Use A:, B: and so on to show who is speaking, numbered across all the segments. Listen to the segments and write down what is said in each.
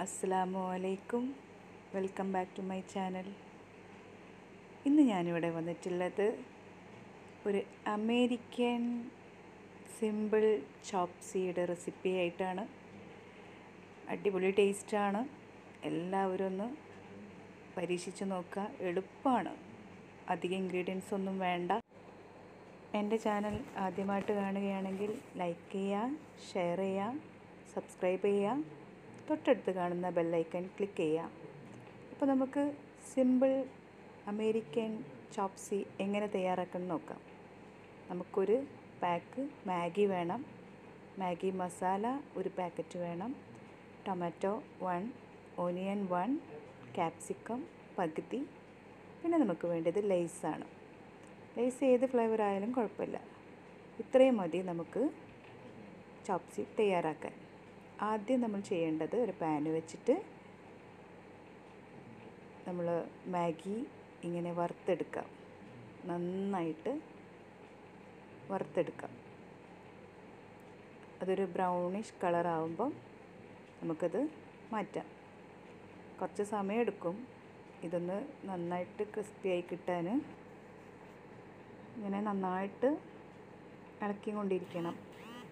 A: അസ്സലാമു അലൈക്കും welcome back to my channel ഇന്ന് ഞാനിവിടെ വന്നിട്ടുള്ളത് ഒരു അമേരിക്കൻ സിമ്പിൾ ചോപ്സിയുടെ റെസിപ്പി ആയിട്ടാണ് അടിപൊളി ടേസ്റ്റാണ് എല്ലാവരും ഒന്ന് പരീക്ഷിച്ച് നോക്കുക എളുപ്പമാണ് അധികം ഇൻഗ്രീഡിയൻസ് ഒന്നും വേണ്ട എൻ്റെ ചാനൽ ആദ്യമായിട്ട് കാണുകയാണെങ്കിൽ ലൈക്ക് ചെയ്യുക ഷെയർ ചെയ്യുക സബ്സ്ക്രൈബ് ചെയ്യുക തൊട്ടടുത്ത് കാണുന്ന ബെല്ലൈക്കൺ ക്ലിക്ക് ചെയ്യുക അപ്പോൾ നമുക്ക് സിമ്പിൾ അമേരിക്കൻ ചോപ്സി എങ്ങനെ തയ്യാറാക്കണം നോക്കാം നമുക്കൊരു പാക്ക് മാഗി വേണം മാഗി മസാല ഒരു പാക്കറ്റ് വേണം tomato one onion one capsicum പകുതി പിന്നെ നമുക്ക് വേണ്ടത് ലേസാണ് ലേസ് ഏത് ഫ്ലേവർ ആയാലും കുഴപ്പമില്ല ഇത്രയും മതി നമുക്ക് ചോപ്സി തയ്യാറാക്കാൻ ആദ്യം നമ്മൾ ചെയ്യേണ്ടത് ഒരു പാന് വെച്ചിട്ട് നമ്മൾ മാഗി ഇങ്ങനെ വറുത്തെടുക്കാം നന്നായിട്ട് വറുത്തെടുക്കാം അതൊരു ബ്രൗണിഷ് കളറാവുമ്പം നമുക്കത് മാറ്റാം കുറച്ച് സമയമെടുക്കും ഇതൊന്ന് നന്നായിട്ട് ക്രിസ്പിയായി കിട്ടാൻ ഇങ്ങനെ നന്നായിട്ട് ഇളക്കിക്കൊണ്ടിരിക്കണം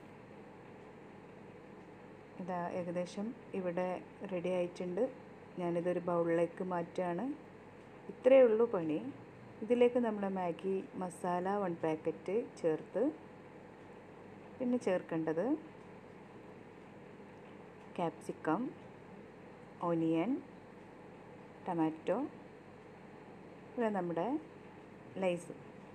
A: ഇതാ ഏകദേശം ഇവിടെ റെഡി ആയിട്ടുണ്ട് ഞാനിതൊരു ബൗളിലേക്ക് മാറ്റുകയാണ് ഇത്രയേ ഉള്ളൂ പണി ഇതിലേക്ക് നമ്മൾ മാഗി മസാല വൺ പാക്കറ്റ് ചേർത്ത് പിന്നെ ചേർക്കേണ്ടത് ക്യാപ്സിക്കം ഓനിയൻ ടൊമാറ്റോ പിന്നെ നമ്മുടെ ലൈസ്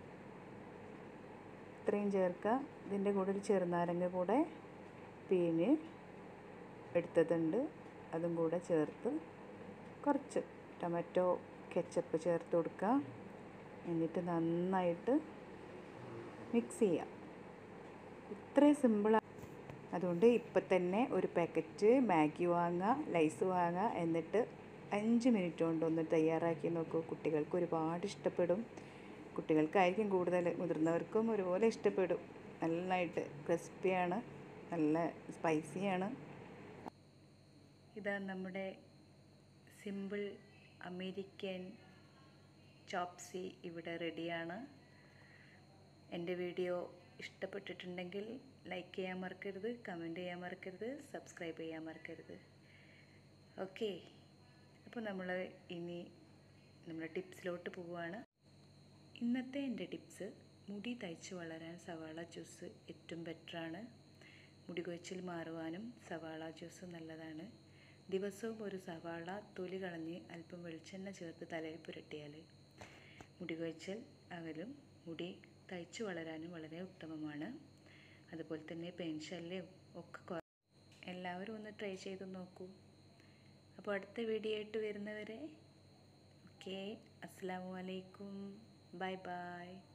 A: ഇത്രയും ചേർക്കുക ഇതിൻ്റെ കൂടെ ഒരു ചെറുനാരങ്ങ കൂടെ പിഴിഞ്ഞ് എടുത്തതുണ്ട് അതും കൂടെ ചേർത്ത് കുറച്ച് ടൊമാറ്റോ കെച്ചപ്പ് ചേർത്ത് കൊടുക്കുക എന്നിട്ട് നന്നായിട്ട് മിക്സ് ചെയ്യുക ഇത്രയും സിമ്പിളാണ് അതുകൊണ്ട് ഇപ്പം തന്നെ ഒരു പാക്കറ്റ് മാഗി വാങ്ങുക ലൈസ് വാങ്ങുക എന്നിട്ട് അഞ്ച് മിനിറ്റ് കൊണ്ട് ഒന്ന് തയ്യാറാക്കി നോക്കൂ കുട്ടികൾക്ക് ഒരുപാട് ഇഷ്ടപ്പെടും കുട്ടികൾക്കായിരിക്കും കൂടുതൽ മുതിർന്നവർക്കും ഒരുപോലെ ഇഷ്ടപ്പെടും നന്നായിട്ട് ക്രിസ്പിയാണ് നല്ല സ്പൈസിയാണ് ഇതാ നമ്മുടെ സിമ്പിൾ അമേരിക്കൻ ചോപ്സി ഇവിടെ റെഡിയാണ് എൻ്റെ വീഡിയോ ഇഷ്ടപ്പെട്ടിട്ടുണ്ടെങ്കിൽ ലൈക്ക് ചെയ്യാൻ മറക്കരുത് കമൻറ്റ് ചെയ്യാൻ മറക്കരുത് സബ്സ്ക്രൈബ് ചെയ്യാൻ മറക്കരുത് ഓക്കെ അപ്പോൾ നമ്മൾ ഇനി നമ്മുടെ ടിപ്സിലോട്ട് പോവുകയാണ് ഇന്നത്തെ എൻ്റെ ടിപ്സ് മുടി തയ്ച്ച് വളരാൻ സവാള ജ്യൂസ് ഏറ്റവും ബെറ്ററാണ് മുടി കൊഴിച്ചിൽ മാറുവാനും സവാള ജ്യൂസ് നല്ലതാണ് ദിവസവും ഒരു സവാള തൊലി കളഞ്ഞ് അല്പം വെളിച്ചെണ്ണ ചേർത്ത് തലയിൽ പുരട്ടിയാൽ മുടി കൊഴിച്ചൽ അകലും മുടി തയ്ച്ചു വളരാനും വളരെ ഉത്തമമാണ് അതുപോലെ തന്നെ പെൻഷല്യം ഒക്കെ എല്ലാവരും ഒന്ന് ട്രൈ ചെയ്ത് നോക്കൂ അപ്പോൾ അടുത്ത വീഡിയോ ആയിട്ട് വരുന്നവരെ ഓക്കെ അസ്സാം വലൈക്കും ബൈ ബൈ